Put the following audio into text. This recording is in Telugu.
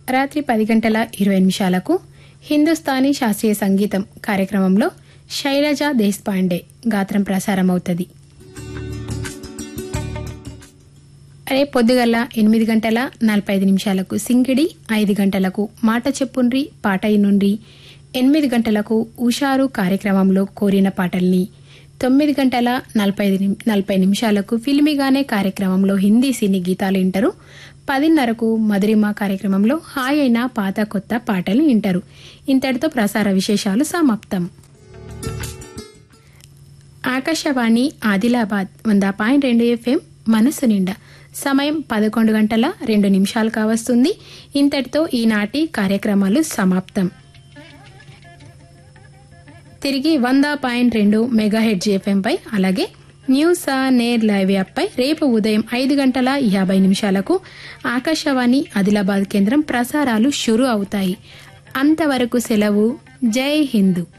రాత్రి పది గంటల ఇరవై నిమిషాలకు హిందుస్థానీ శాస్త్రీయ సంగీతం కార్యక్రమంలో శైలజ దేశ్పాండే గాత్రం ప్రసారమవుతుంది రేపు పొద్దుగల ఎనిమిది గంటల నలభై ఐదు నిమిషాలకు సింగిడి ఐదు గంటలకు మాట చెప్పుండ్రి పాట నుండి ఎనిమిది గంటలకు ఉషారు కార్యక్రమంలో కోరిన పాటల్ని తొమ్మిది గంటల నలభై ఐదు నిమి- నలభై నిమిషాలకు ఫిల్మిగానే కార్యక్రమంలో హిందీ సినీ గీతాలు వింటారు పదిన్నరకు మధురిమ కార్యక్రమంలో హాయ్ అయిన పాత కొత్త పాటలు వింటారు ఇంతటితో ప్రసార విశేషాలు సమాప్తం ఆకాశవాణి ఆదిలాబాద్ వంద పాయింట్ రెండు ఎఫ్ఎం మనసు నిండా సమయం పదకొండు గంటల రెండు నిమిషాలు కావస్తుంది ఇంతటితో ఈనాటి కార్యక్రమాలు సమాప్తం తిరిగి వంద పాయింట్ రెండు మెగా హెడ్ పై అలాగే న్యూస్ నేర్ లైవ్ యాప్పై రేపు ఉదయం ఐదు గంటల యాభై నిమిషాలకు ఆకాశవాణి ఆదిలాబాద్ కేంద్రం ప్రసారాలు షురు అవుతాయి అంతవరకు సెలవు జై హిందూ